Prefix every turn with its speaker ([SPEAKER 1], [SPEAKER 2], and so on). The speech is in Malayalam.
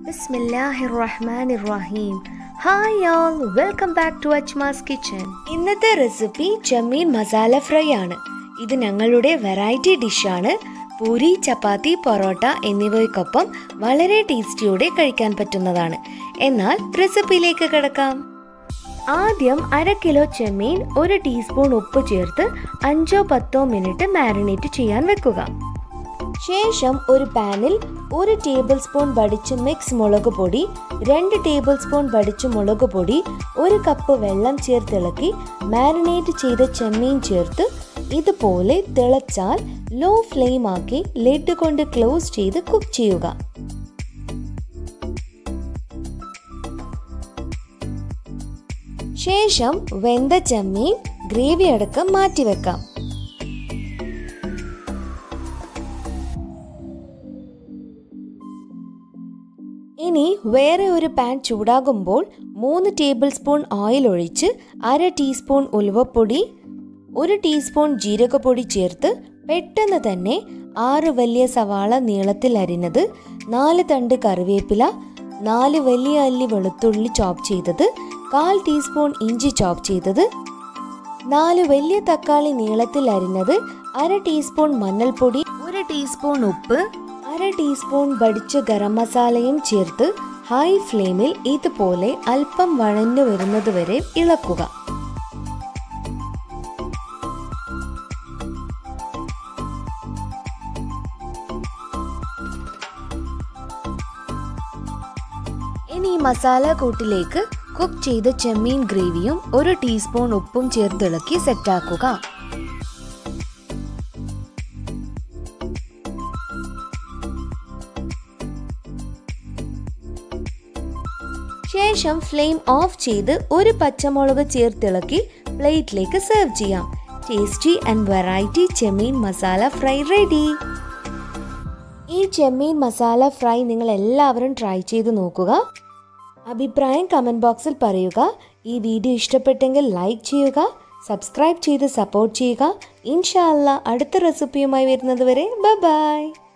[SPEAKER 1] ബിസ്മില്ലാഹിർ റഹ്മാനിർ റഹീം hi all welcome back to Achmas kitchen ഇന്നത്തെ റെസിപ്പി ചെമ്മീൻ മസാല ഫ്രൈ ആണ് ഇത് ഞങ്ങളുടെ വെറൈറ്റി ഡിഷാണ് പൂരി ചപ്പാത്തി പൊറോട്ട എന്നിവയ്ക്കൊപ്പം വളരെ ടേസ്റ്റിയോടെ കഴിക്കാൻ പറ്റുന്നതാണ് എന്നാൽ റെസിപ്പിയിലേക്ക് കിടക്കാം ആദ്യം അര കിലോ ചെമ്മീൻ ഒരു ടീസ്പൂൺ ഉപ്പ് ചേർത്ത് അഞ്ചോ പത്തോ മിനിറ്റ് മാരിനേറ്റ് ചെയ്യാൻ വെക്കുക ശേഷം ഒരു പാനിൽ ഒരു ടേബിൾ സ്പൂൺ വടിച്ച് മിക്സ് മുളക് പൊടി രണ്ട് ടേബിൾ സ്പൂൺ വടിച്ച് മുളക് പൊടി ഒരു കപ്പ് വെള്ളം ചേർത്തിളക്കി മാരിനേറ്റ് ചെയ്ത ചെമ്മീൻ ചേർത്ത് ഇതുപോലെ തിളച്ചാൽ ലോ ഫ്ലെയിം ആക്കി ലിഡ് കൊണ്ട് ക്ലോസ് ചെയ്ത് കുക്ക് ചെയ്യുക ശേഷം വെന്ത ചെമ്മീൻ ഗ്രേവി അടക്കം മാറ്റിവെക്കാം ഇനി വേറെ ഒരു പാൻ ചൂടാകുമ്പോൾ മൂന്ന് ടേബിൾ സ്പൂൺ ഓയിൽ ഒഴിച്ച് അര ടീസ്പൂൺ ഉലുവപ്പൊടി ഒരു ടീസ്പൂൺ ജീരകപ്പൊടി ചേർത്ത് പെട്ടെന്ന് തന്നെ ആറ് വലിയ സവാള നീളത്തിൽ അരിഞ്ഞത് നാല് തണ്ട് കറിവേപ്പില നാല് വലിയ അല്ലി വെളുത്തുള്ളി ചോപ്പ് ചെയ്തത് കാൽ ടീസ്പൂൺ ഇഞ്ചി ചോപ്പ് ചെയ്തത് നാല് വലിയ തക്കാളി നീളത്തിൽ അരിഞ്ഞത് അര ടീസ്പൂൺ മഞ്ഞൾപ്പൊടി ഒരു ടീസ്പൂൺ ഉപ്പ് അര ടീസ്പൂൺ വടിച്ച ഗരം മസാലയും ചേർത്ത് ഹൈ ഫ്ലെയിമിൽ ഇതുപോലെ അല്പം വഴഞ്ഞു വരുന്നത് വരെ ഇളക്കുക ഇനി ഈ മസാല കൂട്ടിലേക്ക് കുക്ക് ചെയ്ത ചെമ്മീൻ ഗ്രേവിയും ഒരു ടീസ്പൂൺ ഉപ്പും ചേർത്തിളക്കി സെറ്റാക്കുക ശേഷം ഫ്ലെയിം ഓഫ് ചെയ്ത് ഒരു പച്ചമുളക് ചേർത്തിളക്കി പ്ലേറ്റിലേക്ക് സെർവ് ചെയ്യാം ടേസ്റ്റി ആൻഡ് വെറൈറ്റി ചെമ്മീൻ മസാല ഫ്രൈ റെഡി ഈ ചെമ്മീൻ മസാല ഫ്രൈ നിങ്ങൾ എല്ലാവരും ട്രൈ ചെയ്ത് നോക്കുക അഭിപ്രായം കമൻറ്റ് ബോക്സിൽ പറയുക ഈ വീഡിയോ ഇഷ്ടപ്പെട്ടെങ്കിൽ ലൈക്ക് ചെയ്യുക സബ്സ്ക്രൈബ് ചെയ്ത് സപ്പോർട്ട് ചെയ്യുക ഇൻഷാല്ല അടുത്ത റെസിപ്പിയുമായി വരുന്നത് വരെ ബൈ